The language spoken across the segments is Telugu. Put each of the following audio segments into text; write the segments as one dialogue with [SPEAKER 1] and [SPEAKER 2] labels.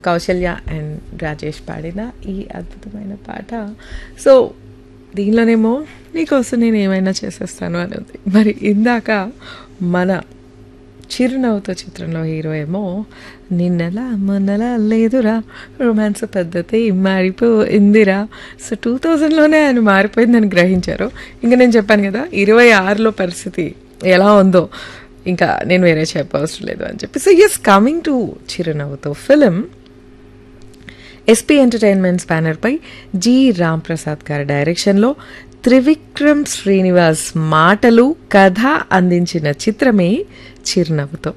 [SPEAKER 1] కౌశల్య అండ్ రాజేష్ పాడిన ఈ అద్భుతమైన పాట సో దీనిలోనేమో నీకోసం నేను ఏమైనా చేసేస్తాను అని ఉంది మరి ఇందాక మన చిరునవ్వుతో చిత్రంలో హీరో ఏమో నిన్నలా మొన్నలా లేదురా రొమాన్స్ పద్ధతి మారిపోయిందిరా సో టూ థౌజండ్లోనే ఆయన మారిపోయిందని గ్రహించారు ఇంకా నేను చెప్పాను కదా ఇరవై ఆరులో పరిస్థితి ఎలా ఉందో ఇంకా నేను వేరే చెప్పవసరం లేదు అని చెప్పి సో ఎస్ కమింగ్ టు చిరునవ్వుతో ఫిలిం ఎస్పీ ఎంటర్టైన్మెంట్స్ బ్యానర్పై జి రామ్ ప్రసాద్ గారి డైరెక్షన్లో త్రివిక్రమ్ శ్రీనివాస్ మాటలు కథ అందించిన చిత్రమే చిరునవ్వుతో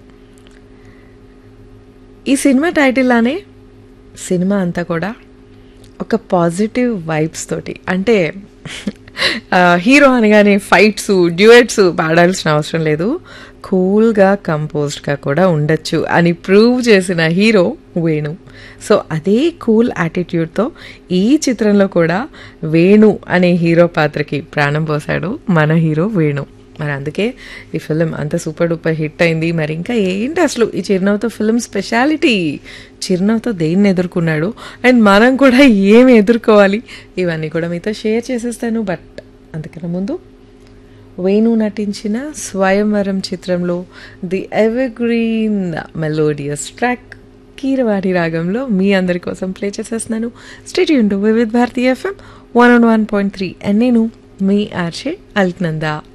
[SPEAKER 1] ఈ సినిమా టైటిల్లానే సినిమా అంతా కూడా ఒక పాజిటివ్ వైబ్స్ తోటి అంటే హీరో అనగానే ఫైట్స్ డ్యూయట్స్ పాడాల్సిన అవసరం లేదు కూల్గా కంపోజ్డ్గా కూడా ఉండొచ్చు అని ప్రూవ్ చేసిన హీరో వేణు సో అదే కూల్ యాటిట్యూడ్తో ఈ చిత్రంలో కూడా వేణు అనే హీరో పాత్రకి ప్రాణం పోసాడు మన హీరో వేణు మరి అందుకే ఈ ఫిలిం అంత సూపర్ డూపర్ హిట్ అయింది మరి ఇంకా ఏంటి అసలు ఈ చిరునవ్వుతో ఫిలిం స్పెషాలిటీ చిరునవ్వుతో దేన్ని ఎదుర్కొన్నాడు అండ్ మనం కూడా ఏమి ఎదుర్కోవాలి ఇవన్నీ కూడా మీతో షేర్ చేసేస్తాను బట్ అంతకన్నా ముందు వేణు నటించిన స్వయంవరం చిత్రంలో the evergreen melodious track Keeravani రాగంలో మీ అందరి కోసం ప్లే చేసేస్తున్నాను స్టేట్ యూన్ Vividh Bharati FM one one one point three and నేను మీ ఆర్షే అల్క్నందా